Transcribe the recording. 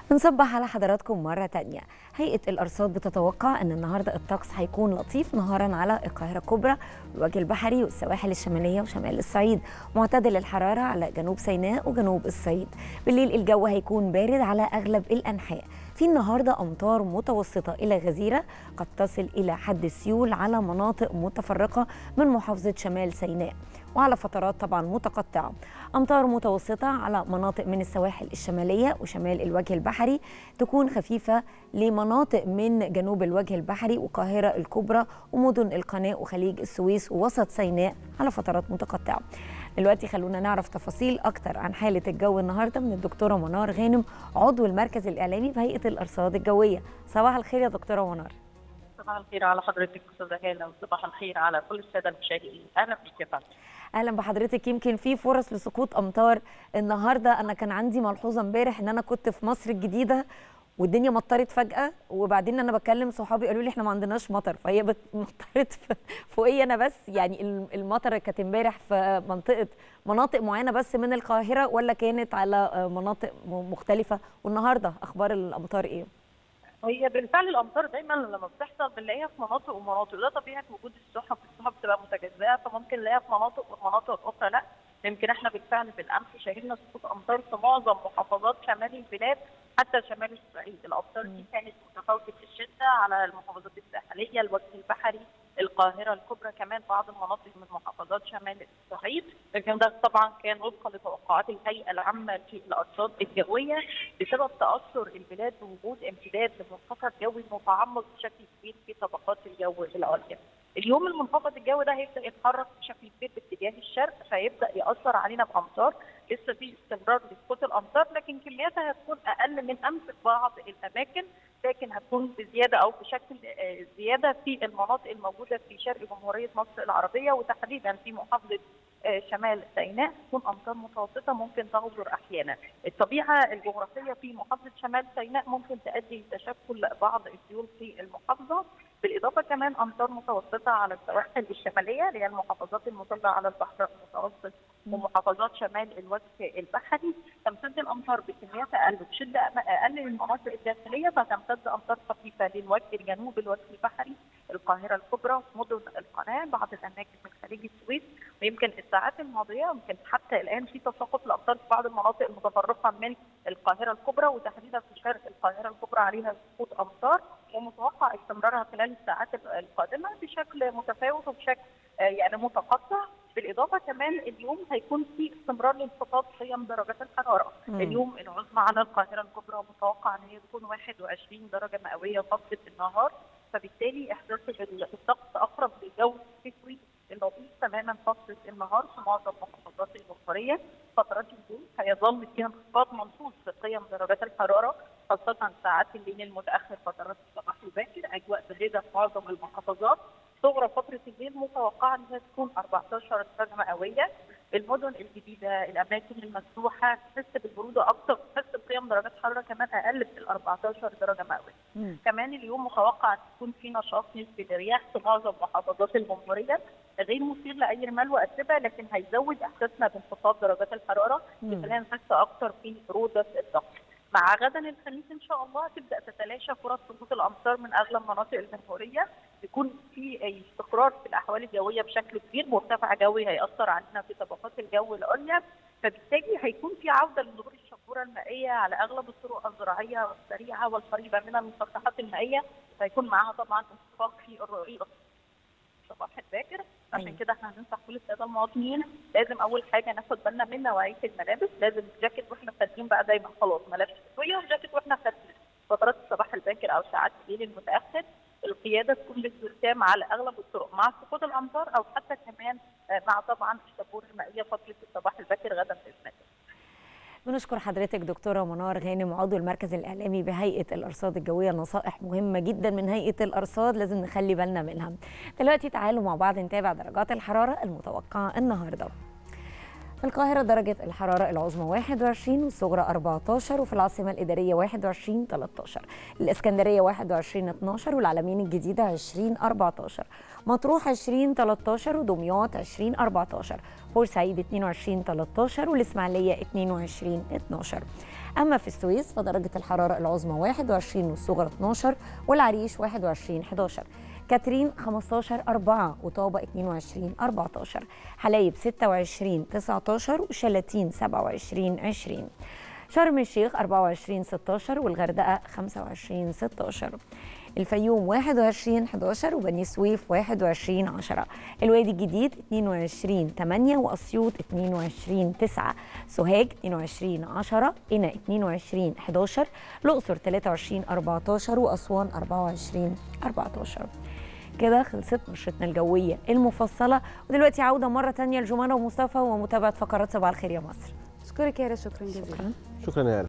بنصبح على حضراتكم مرة تانية هيئة الأرصاد بتتوقع أن النهاردة الطقس هيكون لطيف نهارا على القاهرة الكبرى والوجه البحري والسواحل الشمالية وشمال الصعيد معتدل الحرارة على جنوب سيناء وجنوب الصعيد بالليل الجو هيكون بارد على أغلب الأنحاء في النهارده امطار متوسطه الى غزيره قد تصل الى حد السيول على مناطق متفرقه من محافظه شمال سيناء وعلى فترات طبعا متقطعه امطار متوسطه على مناطق من السواحل الشماليه وشمال الوجه البحري تكون خفيفه لمناطق من جنوب الوجه البحري والقاهره الكبرى ومدن القناه وخليج السويس ووسط سيناء على فترات متقطعه دلوقتي خلونا نعرف تفاصيل اكتر عن حاله الجو النهارده من الدكتوره منار غانم عضو المركز الاعلامي بهيئه الارصاد الجويه صباح الخير يا دكتوره منار صباح الخير على حضرتك استاذه هاله وصباح الخير على كل الساده المشاهدين اهلا بك يا فندم اهلا بحضرتك يمكن في فرص لسقوط امطار النهارده انا كان عندي ملحوظه امبارح ان انا كنت في مصر الجديده والدنيا مطرت فجاه وبعدين انا بكلم صحابي قالوا لي احنا ما عندناش مطر فهي مطرت فوقي انا بس يعني المطر كانت امبارح في منطقه مناطق معينه بس من القاهره ولا كانت على مناطق مختلفه والنهارده اخبار الامطار ايه؟ هي بالفعل الامطار دايما لما بتحصل بنلاقيها في مناطق ومناطق وده طبيعه وجود السحب السحب بتبقى متجزئه فممكن نلاقيها في مناطق ومناطق اخرى لا يمكن احنا بالفعل بالامس شاهدنا سقوط امطار في معظم محافظات شمال البلاد حتى شمال الصعيد الامطار دي كانت متفاوته في الشده على المحافظات الساحليه الوجه البحري القاهره الكبرى كمان بعض المناطق من محافظات شمال الصعيد لكن ده طبعا كان وفقا لتوقعات الهيئه العامه للارصاد الجويه بسبب تاثر البلاد بوجود امتداد لمنخفض جوي متعمق بشكل كبير في طبقات الجو العليا. اليوم المنخفض الجوي ده هيبدا يتحرك بشكل كبير باتجاه الشرق فيبدا ياثر علينا بامطار لسه في استمرار لسقوط الامطار لكن كمياتها هتكون اقل من امس في بعض الاماكن لكن هتكون بزياده او بشكل زياده في المناطق الموجوده في شرق جمهوريه مصر العربيه وتحديدا في محافظه شمال سيناء تكون امطار متوسطه ممكن تغزر احيانا. الطبيعه الجغرافيه في محافظه شمال سيناء ممكن تؤدي لتشكل بعض السيول في المحافظه بالاضافه كمان امطار متوسطه على السواحل الشماليه اللي هي المحافظات المطله على البحر المتوسط ومحافظات شمال الوجه البحري تمتد الامطار بكميات اقل بشده اقل للمناطق الداخليه فتمتد امطار خفيفه للوجه الجنوب الوجه البحري القاهره الكبرى مدن القناه بعض الاماكن من خليج السويس ويمكن الساعات الماضيه يمكن حتى الان في تساقط الامطار في بعض المناطق المتفرقه من القاهره الكبرى وتحديدا في شرق القاهره الكبرى عليها سقوط امطار ومتوقع استمرارها خلال الساعات القادمه بشكل متفاوت وبشكل يعني متقطع بالاضافه كمان اليوم هيكون في استمرار لانخفاض قيم درجات الحراره، مم. اليوم العظمى على القاهره الكبرى متوقع ان هي تكون 21 درجه مئويه فتره النهار، فبالتالي احساس الطقس اقرب للجو الشتوي اللطيف تماما فتره النهار في معظم محافظات الجمهوريه، فترات الليل هيظل فيها انخفاض ملحوظ في قيم درجات الحراره خاصه ساعات الليل المتاخر فترات الصباح الباكر، اجواء بارده في معظم المحافظات، صغرى فتره الليل متوقعه انها تكون 14 درجه مئويه المدن الجديده الاماكن المفتوحه تحس بالبروده اكثر تحس بقيم درجات حراره كمان اقل من ال 14 درجه مئويه كمان اليوم متوقع تكون في نشاط نسبي للرياح في معظم محافظات الجمهوريه غير مثير لاي رمال واتربه لكن هيزود احساسنا بانخفاض درجات الحراره خلينا نحس اكثر في بروده الطقس مع غدا الخميس ان شاء الله تبدا تتلاشى فرص سقوط الامطار من اغلب مناطق الجمهوريه يكون في استقرار في الاحوال الجويه بشكل كبير مرتفع جوي هياثر علينا في طبقات الجو العليا فبالتالي هيكون في عوده لظهور الشبوره المائيه على اغلب الطرق الزراعيه والسريعه والقريبه من المسطحات المائيه فيكون معاها طبعا انخفاض في الرؤيه الصباح الباكر عشان كده احنا هننصح كل الساده المواطنين لازم اول حاجه ناخد بالنا من نوعيه الملابس لازم جاكيت واحنا خارجين بقى دايما خلاص ملابس شتويه وجاكيت واحنا خارجين فترات الصباح الباكر او ساعات الليل المتاخر القياده تكون باستخدام على اغلب الطرق مع سقوط الامطار او حتى كمان مع طبعا الشبوره المائيه فتره الصباح الباكر غدا باذن الله. بنشكر حضرتك دكتوره منار غانم عضو المركز الاعلامي بهيئه الارصاد الجويه نصائح مهمه جدا من هيئه الارصاد لازم نخلي بالنا منها. دلوقتي تعالوا مع بعض نتابع درجات الحراره المتوقعه النهارده. في القاهرة درجة الحرارة العظمى 21 والصغرى 14 وفي العاصمة الإدارية 21 13 الإسكندرية 21 12 والعلمين الجديدة 20 14 مطروح 20 13 ودمياط 20 14 بورسعيد 22 13 والإسماعيلية 22 12 أما في السويس فدرجة الحرارة العظمى 21 والصغرى 12 والعريش 21 11 كاترين 15 4 وطابة 22 14 حلايب 26 19 وشلاتين 27 20 شرم الشيخ 24 16 والغردقة 25 16 الفيوم 21 11 وبني سويف 21 10 الوادي الجديد 22 8 واسيوط 22 9 سوهاج 22 10 قنا 22 11 الاقصر 23 14 واسوان 24 14 كده خلصت نشرتنا الجويه المفصله ودلوقتي عوده مره تانية لجمانه ومصطفى ومتابعه فقرات صباح الخير يا مصر اشكرك يا ريت شكرا جزيلا شكرا شكرا يا آلاء